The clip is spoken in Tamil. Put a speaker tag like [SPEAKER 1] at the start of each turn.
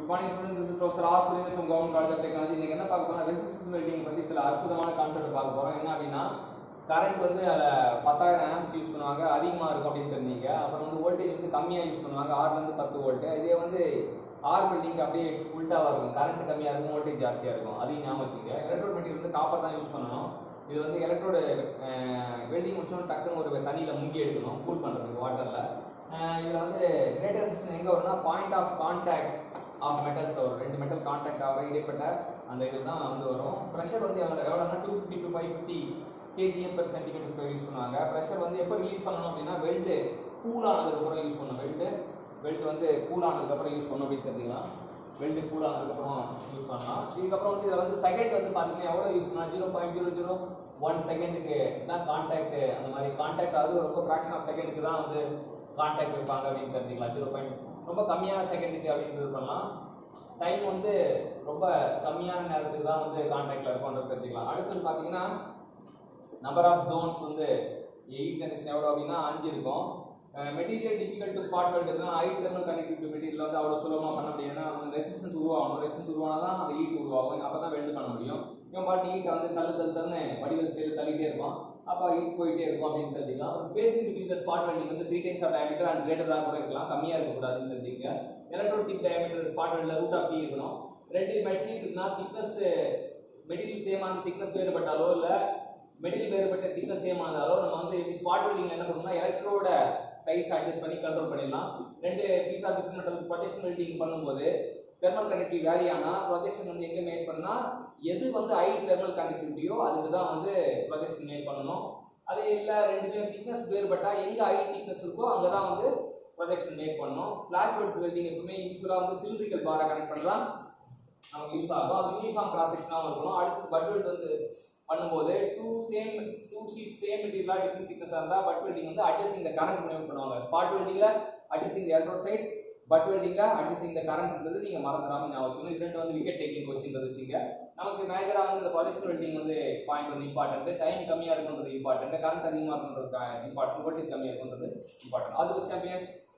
[SPEAKER 1] good morning student this is professor R Surender from government college of technology இன்னைக்கு என்ன பார்க்க போறோம் ரெசிஸ்டன்ஸ் வெல்டிங் பத்தி சில அற்புதமான கான்செப்ட் பார்க்க போறோம் என்ன அப்படின்னா கரண்ட் வந்து அதில் பத்தாயிரம் ஆம்ஸ் யூஸ் பண்ணுவாங்க அதிகமாக இருக்கும் அப்படின்னு தெரிஞ்சீங்க அப்புறம் வந்து வோல்டேஜ் வந்து கம்மியாக யூஸ் பண்ணுவாங்க ஆறுலேருந்து பத்து வோல்ட் இதே வந்து ஆர் பில்டிங் அப்படியே உல்ட்டாவாக இருக்கும் கரண்ட் கம்மியாக இருக்கும் வோல்டேஜ் ஜாஸ்தியாக இருக்கும் அதையும் ஞாபகம் வச்சுங்க எலக்ட்ரோட் மெட்டீரியல் வந்து காப்பர் தான் யூஸ் பண்ணணும் இது வந்து எலக்ட்ரோடு வெல்டிங் முடிச்சோம் டக்குன்னு ஒரு தண்ணியில் முங்கி எடுக்கணும் கூல் பண்ணுறதுக்கு வாட்டரில் இதில் வந்து கிரேட்டர் ரெசிஸ்டன் எங்கே வரும்னா point of contact of metals வரும் ரெண்டு மெட்டல் கான்டாக்ட் ஆகிற இடைப்பட்ட அந்த இது தான் வந்து வரும் ப்ரெஷர் வந்து எவ்வளோ எவ்வளோனா two fifty to five fifty KGM per centimeter square use பண்ணுவாங்க ப்ரெஷர் வந்து எப்போ ரிலீஸ் பண்ணணும் அப்படின்னா வெல்டு கூல் ஆனதுக்கப்புறம் யூஸ் பண்ணணும் வெல்டு வெல்டு வந்து கூல் ஆனதுக்கப்புறம் யூஸ் பண்ணணும் அப்படின்னு தெரிஞ்சுக்கலாம் வெல்டு கூல் ஆனதுக்கப்புறம் யூஸ் பண்ணலாம் இதுக்கப்புறம் வந்து இதில் வந்து செகண்ட் வந்து பார்த்தீங்கன்னா எவ்வளோ யூஸ் பண்ணலாம் zero point zero zero one செகண்டுக்கு தான் கான்டாக்ட் அந்த மாதிரி கான்டாக்ட் ஆகுது ரொம்ப ஃப்ராக்ஷன் ஆஃப் செகண்டுக்கு தான் வந்து கான்டாக்ட் வைப்பாங்க அப்படின்னு தெரிஞ்சுக்கலாம் ஜீரோ பாயிண்ட் ரொம்ப கம்மியான செகண்டுக்கு அப்படின்னு இது பண்ணலாம் டைம் வந்து ரொம்ப கம்மியான நேரத்துக்கு தான் வந்து கான்டாக்டில் இருக்கும்ன்றது தெரிஞ்சுக்கலாம் அடுத்தது பார்த்தீங்கன்னா நம்பர் ஆஃப் ஜோன்ஸ் வந்து எயிட் கனெக்ஷன் எவ்வளோ அப்படின்னா அஞ்சு இருக்கும் மெட்டீரியல் டிஃபிகல்ட் டு ஸ்பாட் வெல்ட்னா ஹை தெர்மல் கனெக்டிவிட்டி மெட்டீரியல் வந்து அவ்வளோ சுலபமாக பண்ண முடியாது ஏன்னா ரெசிஸ்டன்ஸ் உருவாகணும் ரெசிஸ்டன்ஸ் உருவானா தான் அந்த ஹீட் உருவாகும் அப்போ தான் வெல்டு பண்ண முடியும் இவன் பாட்டு ஹீட்டை வந்து தள்ளு தள்ளு தள்ளுன்னு வடிவல் ஸ்டைலில் தள்ளிட்டே இருப்பான் அப்போ ஹீட் போயிட்டே இருக்கும் அப்படின்னு தெரிஞ்சுக்கலாம் spacing between the spot welding வந்து three times of diameter and கிரேட்டராக கூட இருக்கலாம் கம்மியாக இருக்கக்கூடாதுன்னு தெரிஞ்சுங்க எலக்ட்ரோடிக் டயமீட்டர் ஸ்பாட் வெல்டில் ரூட் ஆஃப் டி இருக்கணும் ரெண்டு மெட்ஷீட் இருந்தால் திக்னஸ் மெட்டீரியல் சேமான திக்னஸ் வேறுபட்டாலோ இல்லை மெட்டீரியல் வேறுபட்ட திக்னஸ் சேம் ஆனாலோ நம்ம வந்து ஸ்பாட் வெல்டிங்ல என்ன பண்ணணும்னா எலக்ட்ரோட சைஸ் அட்ஜஸ்ட் பண்ணி கண்ட்ரோல் பண்ணிடலாம் ரெண்டு piece of different metal projection welding பண்ணும்போது தெர்மல் கண்டக்டிவிட்டி வேரி ஆனால் ப்ரொஜெக்ஷன் வந்து எங்கே மேட் பண்ணால் எது வந்து ஹை தெர்மல் கண்டக்டிவிட்டியோ அதுக்கு தான் வந்து ப்ரொஜெக்ஷன் மேட் பண்ணணும் அதே இல்லை ரெண்டுமே திக்னஸ் வேறுபட்டால் எங்கே ஹை திக்னஸ் இருக்கோ அங்கே தான் வந்து ப்ரொஜெக்ஷன் மேக் பண்ணணும் ஃப்ளாஷ் வெல்ட் வெல்டிங் எப்பவுமே யூஸ்வலாக வந்து சிலிண்ட்ரிக்கல் பாரை கனெக்ட் பண்ணலாம் நமக்கு யூஸ் ஆகும் அது யூனிஃபார்ம் கிராஸ் செக்ஷனாகவும் இருக்கணும் அடுத்து பட் வெல்ட் வந்து பண்ணும்போது two same two sheet same மெட்டீரியலாக டிஃப்ரெண்ட் திக்னஸாக இருந்தால் பட் வெல்டிங் வந்து அட்ஜஸ்டிங் த கரண்ட் மூலியம் பண்ணுவாங்க ஸ்பாட் வெல்டிங்கில் adjusting the electrode size butt வெல்டிங்கில் அட்ஜஸ்டிங் த கரண்ட்ன்றது நீங்கள் மறந்துடாமல் ஞாபகம் வச்சுக்கணும் இது ரெண்டு வந்து விக்கெட் டேக்கிங் கொஸ்டின் வச்சுங்க நமக்கு மேஜராக வந்து இந்த ப்ரொஜெக்ஷன் வெல்டிங் வந்து பாயிண்ட் வந்து இம்பார்ட்டன்ட் டைம் கம்மியாக இருக்குன்றது இம்பார்ட்டன்ட் கரண்ட் அதிகமாக இருக்குன்றது இம்பார்ட்டன்ட் வோல்டேஜ் கம்மியாக இருக்குன்றது இம்பார்ட்டன்ட் அது சாம்பியன்ஸ்